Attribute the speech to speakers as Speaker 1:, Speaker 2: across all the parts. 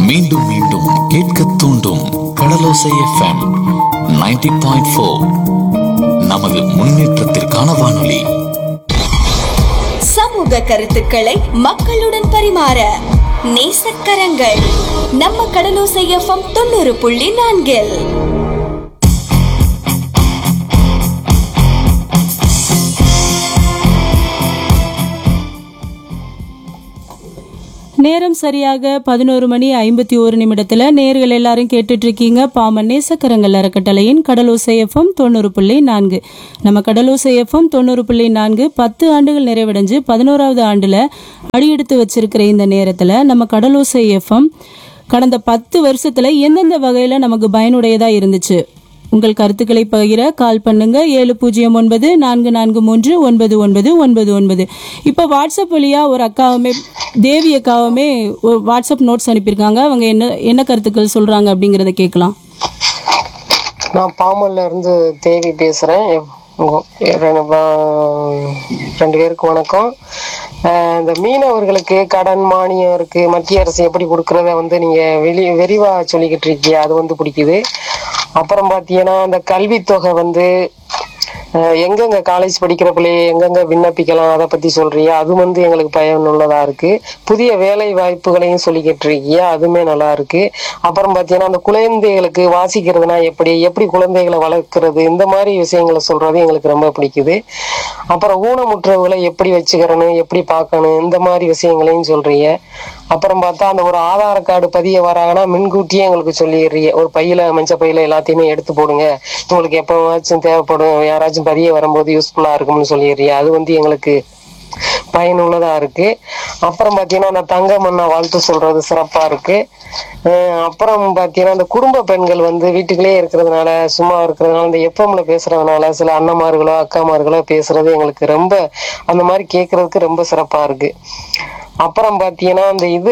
Speaker 1: மீண்டும் மீண்டும் கேட்க தூண்டும் கடலோசை எஃப்எம் 90.4 பாயிண்ட் நமது முன்னேற்றத்திற்கான வானொலி
Speaker 2: சமூக கருத்துக்களை மக்களுடன் பரிமாற நேசக்கரங்கள் நம்ம கடலோசை எஃப்எம் தொண்ணூறு புள்ளி நான்கில்
Speaker 3: நேரம் சரியாக பதினோரு மணி ஐம்பத்தி ஒரு நிமிடத்துல நேர்கள் எல்லாரும் கேட்டுட்டு இருக்கீங்க பாமன் நேசக்கரங்கள் அறக்கட்டளையின் கடலோசை எஃப்எம் தொண்ணூறு புள்ளி நான்கு நம்ம கடலோசை எஃப்எம் தொண்ணூறு புள்ளி நான்கு பத்து ஆண்டுகள் நிறைவடைஞ்சு பதினோராவது ஆண்டுல அடியெடுத்து வச்சிருக்கிற இந்த நேரத்துல நம்ம கடலோசை எஃப்எம் கடந்த பத்து வருஷத்துல எந்தெந்த வகையில நமக்கு பயனுடையதா இருந்துச்சு உங்கள் கருத்துக்களை பகிர கால் பண்ணுங்க ஏழு பூஜ்ஜியம் ஒன்பது நான்கு நான்கு மூன்று ஒன்பது ஒன்பது ஒன்பது ஒன்பது இப்போ வாட்ஸ்அப் வழியா ஒரு அக்காவுமே தேவி அக்காவுமே ஒரு வாட்ஸ்அப் நோட்ஸ் அனுப்பியிருக்காங்க அவங்க என்ன என்ன கருத்துக்கள் சொல்றாங்க அப்படிங்கறத கேட்கலாம்
Speaker 4: நான் பாமல்ல இருந்து தேவி பேசுறேன் உங்க- ரெண்டு பா- ரெண்டு பேருக்கு வணக்கம் அஹ் இந்த மீனவர்களுக்கு கடன் மானியம் இருக்கு மத்திய அரசு எப்படி கொடுக்கறத வந்து நீங்க வெளி விரிவா சொல்லிக்கிட்டு இருக்கீங்க அது வந்து பிடிக்குது அப்புறம் பாத்தீங்கன்னா அந்த கல்வித்தொகை வந்து அஹ் எங்கெங்க காலேஜ் படிக்கிற பிள்ளைய எங்கெங்க விண்ணப்பிக்கலாம் அதை பத்தி சொல்றீங்க அது வந்து எங்களுக்கு பயனுள்ளதா இருக்கு புதிய வேலை வாய்ப்புகளையும் சொல்லிக்கிட்டு இருக்கீங்க அதுவுமே நல்லா இருக்கு அப்புறம் பாத்தீங்கன்னா அந்த குழந்தைகளுக்கு வாசிக்கிறதுனா எப்படி எப்படி குழந்தைகளை வளர்க்கறது இந்த மாதிரி விஷயங்களை சொல்றது எங்களுக்கு ரொம்ப பிடிக்குது அப்புறம் ஊனமுற்றவர்களை எப்படி வச்சுக்கிறணும் எப்படி பார்க்கணும் இந்த மாதிரி விஷயங்களையும் சொல்றீங்க அப்புறம் பார்த்தா அந்த ஒரு ஆதார் கார்டு பதிய வராங்கன்னா முன்கூட்டியே எங்களுக்கு சொல்லிடுறீங்க ஒரு பையில மஞ்ச பையில எல்லாத்தையுமே எடுத்து போடுங்க உங்களுக்கு எப்பவாச்சும் தேவைப்படும் யாராச்சும் பதிய வரும்போது யூஸ்ஃபுல்லா இருக்கும்னு சொல்லிடுறீங்க அது வந்து எங்களுக்கு பயனுள்ளதா இருக்கு அப்புறம் பாத்தீங்கன்னா அந்த தங்க மண்ணா வாழ்த்து சொல்றது சிறப்பா இருக்கு அஹ் அப்புறம் பாத்தீங்கன்னா அந்த குடும்ப பெண்கள் வந்து வீட்டுக்குள்ளே இருக்கிறதுனால சும்மா இருக்கிறதுனால இந்த எப்பம்ல பேசுறதுனால சில அண்ணமார்களோ அக்காமார்களோ பேசுறது எங்களுக்கு ரொம்ப அந்த மாதிரி கேட்கறதுக்கு ரொம்ப சிறப்பா இருக்கு அப்புறம் பாத்தீங்கன்னா அந்த இது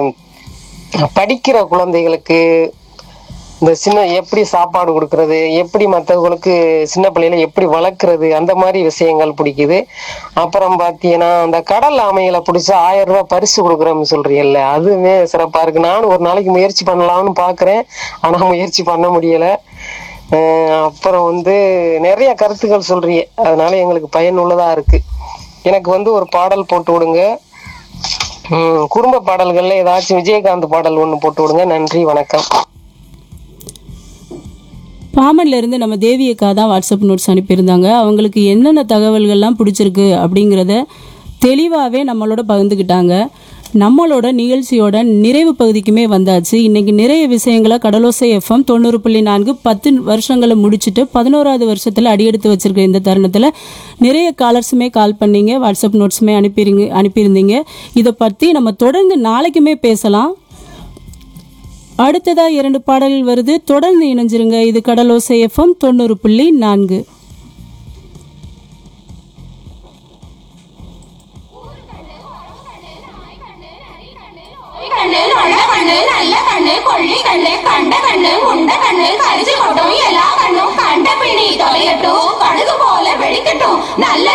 Speaker 4: படிக்கிற குழந்தைகளுக்கு இந்த சின்ன எப்படி சாப்பாடு கொடுக்கறது எப்படி மற்றவங்களுக்கு சின்ன பிள்ளைகளை எப்படி வளர்க்குறது அந்த மாதிரி விஷயங்கள் பிடிக்குது அப்புறம் பார்த்தீங்கன்னா அந்த கடல் ஆமைகளை பிடிச்சா ஆயிரம் ரூபாய் பரிசு கொடுக்குறோம்னு சொல்றீங்கல்ல அதுவுமே சிறப்பா இருக்கு நானும் ஒரு நாளைக்கு முயற்சி பண்ணலாம்னு பார்க்குறேன் ஆனால் முயற்சி பண்ண முடியல அஹ் அப்புறம் வந்து நிறைய கருத்துக்கள் சொல்றீங்க அதனால எங்களுக்கு பயனுள்ளதா இருக்கு எனக்கு வந்து ஒரு பாடல் போட்டு விடுங்க உம் குடும்ப பாடல்கள்ல ஏதாச்சும் விஜயகாந்த் பாடல் ஒன்று போட்டு விடுங்க நன்றி வணக்கம்
Speaker 3: பாமன்ல இருந்து நம்ம தேவி அக்கா தான் வாட்ஸ்அப் நோட்ஸ் அனுப்பியிருந்தாங்க அவங்களுக்கு என்னென்ன தகவல்கள்லாம் பிடிச்சிருக்கு அப்படிங்கிறத தெளிவாகவே நம்மளோட பகிர்ந்துக்கிட்டாங்க நம்மளோட நிகழ்ச்சியோட நிறைவு பகுதிக்குமே வந்தாச்சு இன்னைக்கு நிறைய விஷயங்களை கடலோசை எஃப்எம் தொண்ணூறு புள்ளி நான்கு பத்து வருஷங்களை முடிச்சுட்டு பதினோராவது வருஷத்துல அடியெடுத்து வச்சிருக்க இந்த தருணத்துல நிறைய காலர்ஸுமே கால் பண்ணீங்க வாட்ஸ்அப் நோட்ஸுமே அனுப்பிருங்க அனுப்பியிருந்தீங்க இதை பத்தி நம்ம தொடர்ந்து நாளைக்குமே பேசலாம் அடுத்ததா இரண்டு பாடல்கள் வருது தொடர்ந்து இணைஞ்சிருங்க இது கடலோசை எஃப்எம் தொண்ணூறு புள்ளி நான்கு
Speaker 5: கண்ணு நல்ல கண்ணு நல்ல கண்ணு கொள்ளி கண்ணு கண்ட கண்ணு உண்ட கண்ணு கரிச்சு கொட்டும் எல்லா கண்ணும் கண்ட பிணி தொலையட்டும் கடுகு போல வெடிக்கட்டும் நல்ல